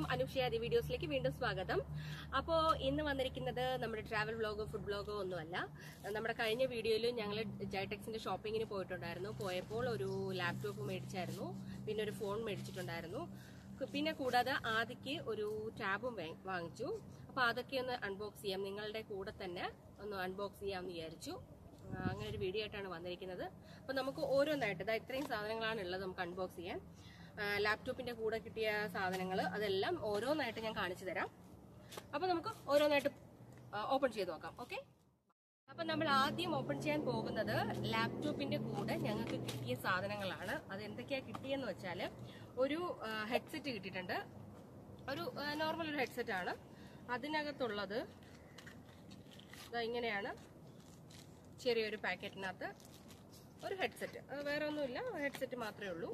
അനുഷയാദി വീഡിയോസിലേക്ക് വീണ്ടും സ്വാഗതം അപ്പോൾ ഇന്ന് വന്നിരിക്കുന്നത് നമ്മുടെ ട്രാവൽ വ്ളോഗോ ഫുഡ് വ്ളോഗോ ഒന്നുമല്ല നമ്മുടെ കഴിഞ്ഞ വീഡിയോയിൽ ഞങ്ങൾ ജൈടെക്സിന്റെ ഷോപ്പിങ്ങിന് പോയിട്ടുണ്ടായിരുന്നു പോയപ്പോൾ ഒരു ലാപ്ടോപ്പ് മേടിച്ചായിരുന്നു പിന്നെ ഒരു ഫോൺ മേടിച്ചിട്ടുണ്ടായിരുന്നു കു- പിന്നെ കൂടാതെ ആദിക്ക് ഒരു ടാബും വാ- വാങ്ങിച്ചു അപ്പൊ അതൊക്കെ ഒന്ന് അൺബോക്സ് ചെയ്യാം നിങ്ങളുടെ കൂടെ തന്നെ ഒന്ന് അൺബോക്സ് ചെയ്യാമെന്ന് വിചാരിച്ചു ആ, അങ്ങനെ ഒരു വീഡിയോ ആയിട്ടാണ് വന്നിരിക്കുന്നത് അപ്പൊ നമുക്ക് ഓരോന്നായിട്ട് ഇതാ ഇത്രയും സാധനങ്ങളാണ് ഉള്ളത് നമുക്ക് അൺബോക്സ് ചെയ്യാൻ ആ, ലാപ്ടോപ്പിന്റെ കൂടെ കിട്ടിയ സാധനങ്ങൾ അതെല്ലാം ഓരോന്നായിട്ട് ഞാൻ കാണിച്ചു തരാം അപ്പൊ നമുക്ക് ഓരോന്നായിട്ട് ഓപ്പൺ ചെയ്ത് നോക്കാം ഓക്കെ അപ്പൊ നമ്മൾ ആദ്യം ഓപ്പൺ ചെയ്യാൻ പോകുന്നത് ലാപ്ടോപ്പിന്റെ കൂടെ ഞങ്ങൾക്ക് കിട്ടിയ സാധനങ്ങളാണ് അത് എന്തൊക്കെയാ കിട്ടിയെന്ന് വെച്ചാല് ഒരു ഹെഡ്സെറ്റ് കിട്ടിയിട്ടുണ്ട് ഒരു നോർമൽ ഒരു ഹെഡ്സെറ്റ് ആണ് അതിനകത്തുള്ളത് ദാ ഇങ്ങനെയാണ് ചെറിയൊരു പാക്കറ്റിനകത്ത് ഒരു ഹെഡ്സെറ്റ് അത് വേറെ ഒന്നുമില്ല ഹെഡ്സെറ്റ് മാത്രമേ ഉള്ളൂ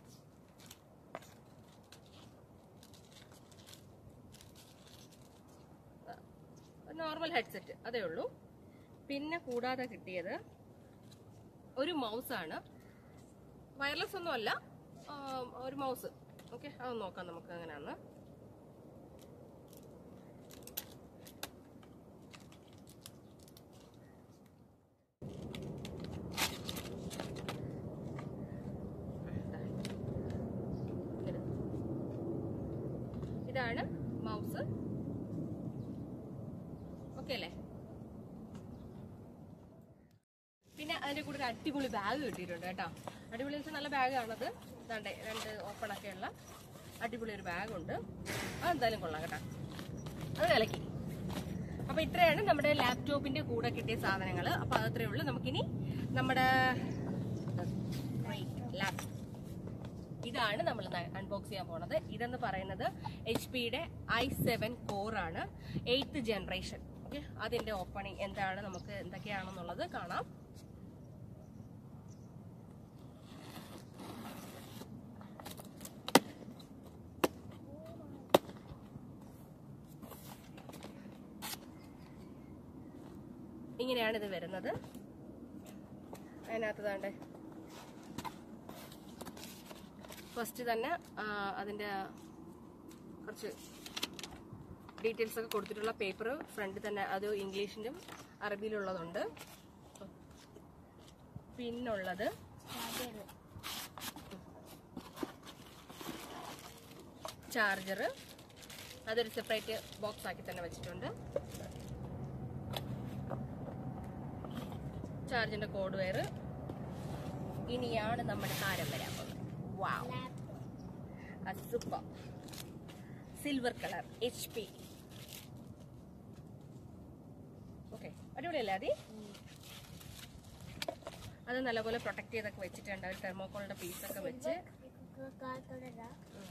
നോർമൽ ഹെഡ്സെറ്റ് അതേ ഉള്ളൂ പിന്നെ കൂടാതെ കിട്ടിയത് ഒരു മൗസ് ആണ് വയർലെസ് ഒന്നും അല്ല ആ, ഒരു മൗസ് ഓക്കെ അത് നോക്കാം നമുക്ക് എങ്ങനെയാന്ന് ഇങ്ങനെ. ഇതാണ് മൗസ് ഓക്കെ അല്ലേ പിന്നെ അതിന്റെ കൂടെ ഒരു അടിപൊളി ബാഗ് കിട്ടിയിട്ടുണ്ട് കേട്ടോ അടിപൊളി എന്ന് വെച്ചാൽ നല്ല ബാഗാണത് ഇതാണ്ടേ രണ്ട് ഓപ്പൺ ഒക്കെ ഉള്ള അടിപൊളി ഒരു ബാഗുണ്ട് അതെന്തായാലും കൊള്ളാം കേട്ടോ അത് വിലക്കി അപ്പൊ ഇത്രയാണ് നമ്മുടെ ലാപ്ടോപ്പിന്റെ കൂടെ കിട്ടിയ സാധനങ്ങൾ അപ്പൊ അതത്രേ ഉള്ളൂ നമുക്കിനി നമ്മുടെ ലാപ് ഇതാണ് നമ്മൾ അൺബോക്സ് ചെയ്യാൻ പോണത് ഇതെന്ന് പറയുന്നത് എച്ച് പിയുടെ ഐ സെവൻ കോർ ആണ് എയ്ത്ത് ജനറേഷൻ ഓക്കെ അതിന്റെ ഓപ്പണിംഗ് എന്താണ് നമുക്ക് എന്തൊക്കെയാണെന്നുള്ളത് കാണാം ഇങ്ങനെയാണ് ഇത് വരുന്നത് അതിനകത്ത് താണ്ടേ ഫസ്റ്റ് തന്നെ ആ, അതിന്റെ കുറച്ച് ഡീറ്റെയിൽസ് ഒക്കെ കൊടുത്തിട്ടുള്ള പേപ്പർ ഫ്രണ്ട് തന്നെ അത് ഇംഗ്ലീഷിലും അറബിയിലുള്ളതുണ്ട് പിന്നുള്ളത് ചാർജർ അതൊരു സെപ്പറേറ്റ് ബോക്സ് ആക്കി തന്നെ വെച്ചിട്ടുണ്ട് ചാർജിന്റെ കോഡ് വയർ ഇനിയാണ് നമ്മുടെ താരം വരാൻ പോകുന്നത് wow super silver colour H P okay അടിപൊളിയല്ലേ അതി അത് നല്ലപോലെ പ്രൊട്ടക്ട് ചെയ്തൊക്കെ വെച്ചിട്ടുണ്ട് ഒരു തെർമോക്കോളിന്റെ പീസൊക്കെ വെച്ച് ഉം.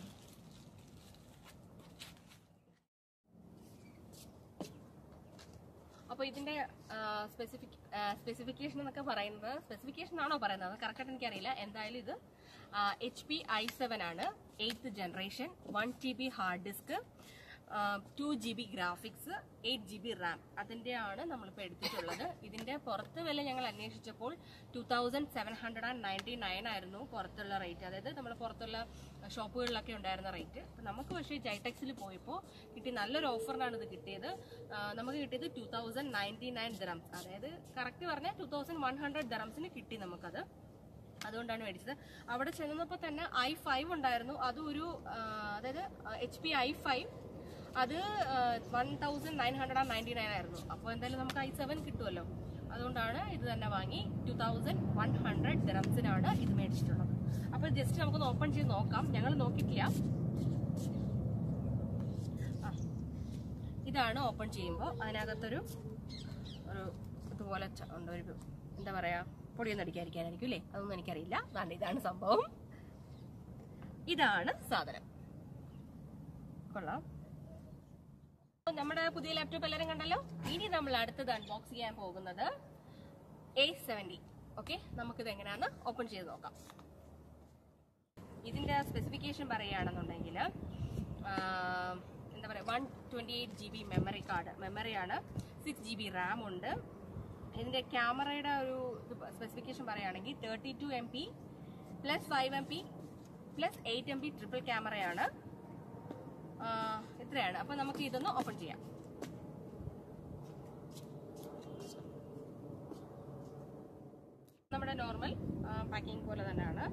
അപ്പൊ ഇതിന്റെ സ്പെസിഫിക് സ്പെസിഫിക്കേഷൻ എന്നൊക്കെ പറയുന്നത് സ്പെസിഫിക്കേഷൻ ആണോ പറയുന്നത് അത് കറക്റ്റ് എനിക്കറിയില്ല എന്തായാലും ഇത് എച്ച് പി ഐ സെവൻ ആണ് eighth generation one T B hard disk two G B graphics eight G B RAM അതിന്റെ ആണ് നമ്മളിപ്പോൾ എടുത്തിട്ടുള്ളത് ഇതിന്റെ പുറത്ത് വില ഞങ്ങൾ അന്വേഷിച്ചപ്പോൾ two thousand seven hundred and ninety nine ആയിരുന്നു പുറത്തുള്ള റേറ്റ് അതായത് നമ്മൾ പുറത്തുള്ള ഷോപ്പുകളിലൊക്കെ ഉണ്ടായിരുന്ന റേറ്റ് നമുക്ക് പക്ഷേ ജൈടെക്സിൽ പോയപ്പോൾ കിട്ടി നല്ലൊരു ഓഫറിനാണ് ഇത് കിട്ടിയത് ആ, നമുക്ക് കിട്ടിയത് two thousand ninety nine dirhams അതായത് കറക്റ്റ് പറഞ്ഞാൽ ടു തൗസൻഡ് വൺ ഹൺഡ്രഡ് ദറംസിന് കിട്ടി നമുക്കത് അതുകൊണ്ടാണ് മേടിച്ചത് അവിടെ ചെന്നപ്പോൾ തന്നെ ഐ ഫൈവ് ഉണ്ടായിരുന്നു അതും ഒരു ആ, അതായത് എച്ച് പി ഐ ഫൈവ് അത് one thousand nine hundred and ninety nine ആയിരുന്നു അപ്പോൾ എന്തായാലും നമുക്ക് ഐ സെവൻ കിട്ടുമല്ലോ അതുകൊണ്ടാണ് ഇത് തന്നെ വാങ്ങി ടു തൗസൻഡ് വൺ ഹൺഡ്രഡ് ദിറംസിനാണ് ഇത് മേടിച്ചിട്ടുള്ളത് അപ്പോൾ ജസ്റ്റ് നമുക്കൊന്ന് ഓപ്പൺ ചെയ്ത് നോക്കാം ഞങ്ങൾ നോക്കിയിട്ടില്ല ആ ഇതാണ് ഓപ്പൺ ചെയ്യുമ്പോൾ അതിനകത്തൊരു ഒരു ഇതുപോലെ ച- ഉണ്ട് ഒരു എന്താ പറയാ പൊടിയൊന്നും അടിക്കാതിരിക്കാനായിരിക്കും അല്ലേ അതൊന്നും എനിക്കറിയില്ല അതാണ് ഇതാണ് സംഭവം ഇതാണ് സാധനം കൊള്ളാം അപ്പൊ നമ്മുടെ പുതിയ ലാപ്ടോപ്പ് എല്ലാവരും കണ്ടല്ലോ ഇനി നമ്മൾ അടുത്തത് അൺബോക്സ് ചെയ്യാൻ പോകുന്നത് എ സെവൻറ്റി ഓക്കെ നമുക്കിത് എങ്ങനെയാന്ന് ഓപ്പൺ ചെയ്ത് നോക്കാം ഇതിന്റെ സ്പെസിഫിക്കേഷൻ പറയുകയാണെന്നുണ്ടെങ്കിൽ എന്താ പറയുക one twenty eight G B memory card മെമ്മറിയാണ് സിക്സ് ജി ബി റാം ഉണ്ട് ഇതിന്റെ ക്യാമറയുടെ ഒരു സ്പെസിഫിക്കേഷൻ പറയുകയാണെങ്കിൽ thirty two M P plus five M P plus eight M P triple ക്യാമറയാണ് ഇത്രയാണ് അപ്പൊ നമുക്ക് ഇതൊന്ന് ഓപ്പൺ ചെയ്യാം നമ്മുടെ നോർമൽ പാക്കിംഗ് പോലെ തന്നെയാണ്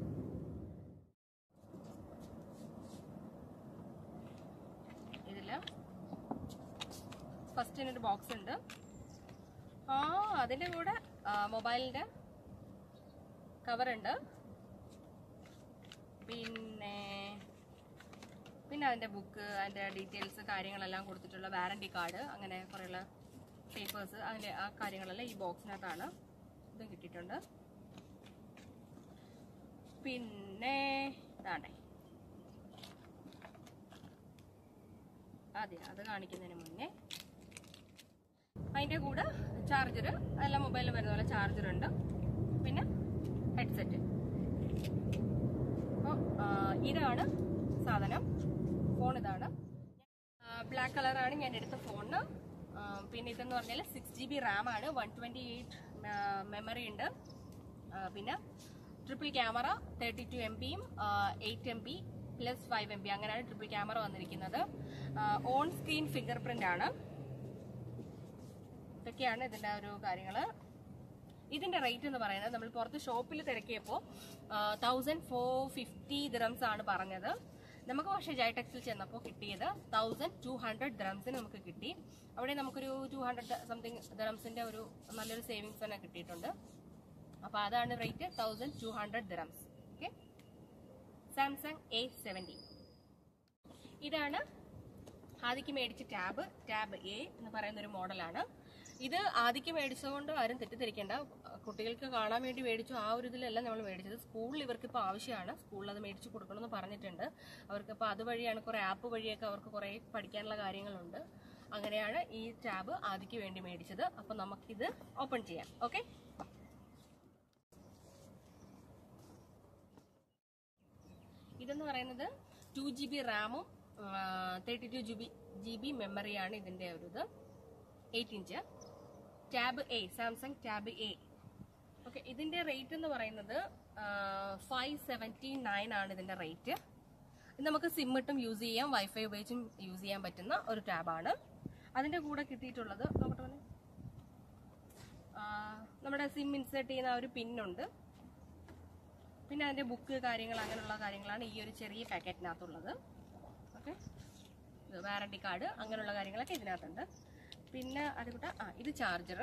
ഇതില് ഫസ്റ്റിനൊരു ബോക്സ് ഉണ്ട് ആ അതിന്റെ കൂടെ മൊബൈലിന്റെ കവർ ഉണ്ട് പിന്നെ പിന്നെ അതിന്റെ ബുക്ക് അതിന്റെ ഡീറ്റെയിൽസ് കാര്യങ്ങളെല്ലാം കൊടുത്തിട്ടുള്ള വാറണ്ടി കാർഡ് അങ്ങനെ കുറേയുള്ള പേപ്പേഴ്സ് അതിന്റെ ആ കാര്യങ്ങളെല്ലാം ഈ ബോക്സിനകത്താണ് ഇതും കിട്ടിയിട്ടുണ്ട് പിന്നെ ഇതാണ്ടേ അതെ അത് കാണിക്കുന്നതിന് മുന്നേ അതിന്റെ കൂടെ ചാർജർ എല്ലാ മൊബൈലിൽ വരുന്ന പോലെ ചാർജർ ഉണ്ട് പിന്നെ ഹെഡ്സെറ്റ് അപ്പോൾ ഇതാണ് സാധനം ഫോൺ ഇതാണ് ബ്ലാക്ക് കളറാണ് ഞാൻ എടുത്ത ഫോണിന് ആ, പിന്നെ ഇതെന്ന് പറഞ്ഞാൽ സിക്സ് ജി ബി റാം ആണ് വൺ ട്വന്റി എയ്റ്റ് മെമ്മറി ഉണ്ട് ആ, പിന്നെ triple camera thirty two M ബിയും eight M B plus five M B അങ്ങനെയാണ് ട്രിപ്പിൾ ക്യാമറ വന്നിരിക്കുന്നത് ഓൺ സ്ക്രീൻ ഫിംഗർ പ്രിന്റ് ആണ് ഇതൊക്കെയാണ് ഇതിന്റെ ഒരു കാര്യങ്ങള് ഇതിന്റെ റേറ്റ് എന്ന് പറയുന്നത് നമ്മൾ പുറത്ത് ഷോപ്പിൽ തിരക്കിയപ്പോൾ തൗസൻഡ് ഫോർ ഫിഫ്റ്റി ദിറംസ് ആണ് പറഞ്ഞത് നമുക്ക് പക്ഷേ ജൈടെക്സിൽ ചെന്നപ്പോൾ കിട്ടിയത് തൗസൻഡ് ടു ഹൺഡ്രഡ് ദിറംസിന് നമുക്ക് കിട്ടി അവിടെ നമുക്കൊരു ടു ഹൺഡ്രഡ് സംതിങ് ദിറംസിന്റെ ഒരു നല്ലൊരു സേവിങ്സ് തന്നെ കിട്ടിയിട്ടുണ്ട് അപ്പോൾ അതാണ് rate thousand two hundred dirhams okay Samsung A seventy ഇതാണ് ആദിക്ക് മേടിച്ച ടാബ് ടാബ് എ എന്ന് പറയുന്ന ഒരു മോഡലാണ് ഇത് ആദിക്ക് മേടിച്ചതുകൊണ്ട് ആരും തെറ്റിദ്ധരിക്കേണ്ട കുട്ടികൾക്ക് കാണാൻ വേണ്ടി മേടിച്ചു ആ ഒരു ഇതിലല്ല നമ്മൾ മേടിച്ചത് സ്കൂളിൽ ഇവർക്ക് ഇപ്പോൾ ആവശ്യമാണ് സ്കൂളിൽ അത് മേടിച്ചു കൊടുക്കണമെന്ന് പറഞ്ഞിട്ടുണ്ട് അവർക്ക് ഇപ്പോൾ അതുവഴിയാണ് കുറേ ആപ്പ് വഴിയൊക്കെ അവർക്ക് കുറേ പഠിക്കാനുള്ള കാര്യങ്ങളുണ്ട് അങ്ങനെയാണ് ഈ ടാബ് ആദിക്ക് വേണ്ടി മേടിച്ചത് അപ്പോൾ നമുക്കിത് ഓപ്പൺ ചെയ്യാം ഓക്കെ ഇതെന്ന് പറയുന്നത് ടു ജി ബി റാമും thirty two G B G B മെമ്മറിയാണ് ഇതിന്റെ ഒരു ഇത് eight inch tab A Samsung tab A okay ഇതിന്റെ റേറ്റ് എന്ന് പറയുന്നത് ഫൈവ് സെവൻറ്റി നയൻ ആണ് ഇതിന്റെ റേറ്റ് ഇത് നമുക്ക് സിം ഇട്ടും യൂസ് ചെയ്യാം വൈഫൈ ഉപയോഗിച്ചും യൂസ് ചെയ്യാൻ പറ്റുന്ന ഒരു ടാബാണ് അതിന്റെ കൂടെ കിട്ടിയിട്ടുള്ളത് നോക്കട്ടെ മോനെ. ആ, നമ്മുടെ സിം ഇൻസേർട്ട് ചെയ്യുന്ന ആ ഒരു പിന്നുണ്ട് പിന്നെ അതിന്റെ ബുക്ക് കാര്യങ്ങൾ അങ്ങനെയുള്ള കാര്യങ്ങളാണ് ഈ ഒരു ചെറിയ പാക്കറ്റിനകത്തുള്ളത് ഓക്കെ ഇത് വാറണ്ടി കാർഡ് അങ്ങനെയുള്ള കാര്യങ്ങളൊക്കെ ഇതിനകത്തുണ്ട് പിന്നെ അത് കൂട്ട ആ ഇത് ചാർജർ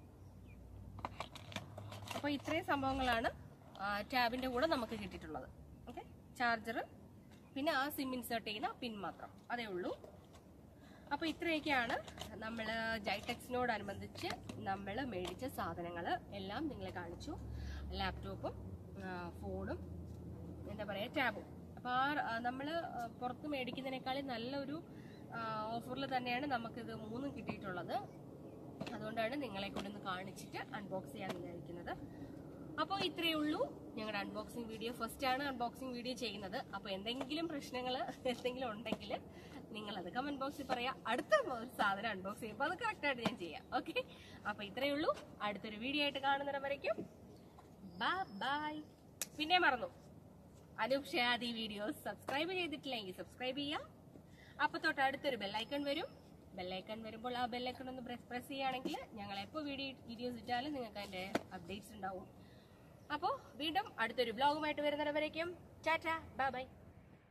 അപ്പോൾ ഇത്രയും സംഭവങ്ങളാണ് ടാബിന്റെ കൂടെ നമുക്ക് കിട്ടിയിട്ടുള്ളത് ഓക്കെ ചാർജർ പിന്നെ ആ സിം ഇൻസേർട്ട് ചെയ്യുന്ന പിൻ മാത്രം അതേ ഉള്ളൂ അപ്പോൾ ഇത്രയൊക്കെയാണ് നമ്മൾ ജൈടെക്സിനോടനുബന്ധിച്ച് നമ്മൾ മേടിച്ച സാധനങ്ങൾ എല്ലാം നിങ്ങളെ കാണിച്ചു ലാപ്ടോപ്പും ആ, ഫോണും എന്താ പറയുക ടാബും അപ്പോൾ ആ നമ്മൾ പുറത്ത് മേടിക്കുന്നതിനേക്കാളും നല്ലൊരു ഓഫറിൽ തന്നെയാണ് നമുക്കിത് മൂന്നും കിട്ടിയിട്ടുള്ളത് അതുകൊണ്ടാണ് നിങ്ങളെ കൂടെ ഒന്ന് കാണിച്ചിട്ട് അൺബോക്സ് ചെയ്യാൻ വിചാരിക്കുന്നത് അപ്പോൾ ഇത്രയേ ഉള്ളൂ ഞങ്ങളുടെ അൺബോക്സിംഗ് വീഡിയോ ഫസ്റ്റ് ആണ് അൺബോക്സിംഗ് വീഡിയോ ചെയ്യുന്നത് അപ്പോൾ എന്തെങ്കിലും പ്രശ്നങ്ങൾ എന്തെങ്കിലും ഉണ്ടെങ്കിൽ നിങ്ങളത് കമന്റ് ബോക്സിൽ പറയാം അടുത്ത ഒരു സാധനം അൺബോക്സ് ചെയ്യുമ്പോൾ അത് കറക്റ്റായിട്ട് ഞാൻ ചെയ്യാം ഓക്കെ അപ്പോൾ ഇത്രയേ ഉള്ളൂ അടുത്തൊരു വീഡിയോ ആയിട്ട് കാണുന്നിടം വരയ്ക്കും ബൈ പിന്നെ മറന്നു അനൂപ് ഷാദി വീഡിയോസ് സബ്സ്ക്രൈബ് ചെയ്തിട്ടില്ലെങ്കിൽ സബ്സ്ക്രൈബ് ചെയ്യാം അപ്പൊ തൊട്ട് അടുത്തൊരു ബെല്ലൈക്കൺ വരും ബെല്ലൈക്കൺ വരുമ്പോൾ ആ ബെല്ലൈക്കൺ ഒന്ന് പ്രസ് പ്രസ് ചെയ്യുകയാണെങ്കിൽ ഞങ്ങൾ എപ്പോൾ വീഡിയോ വീഡിയോസ് ഇട്ടാലും നിങ്ങൾക്ക് അതിന്റെ അപ്ഡേറ്റ്സ് ഉണ്ടാവും അപ്പോൾ വീണ്ടും അടുത്തൊരു ബ്ലോഗുമായിട്ട് വരുന്നിടം വരയ്ക്കും ടാറ്റ ബൈ ബൈ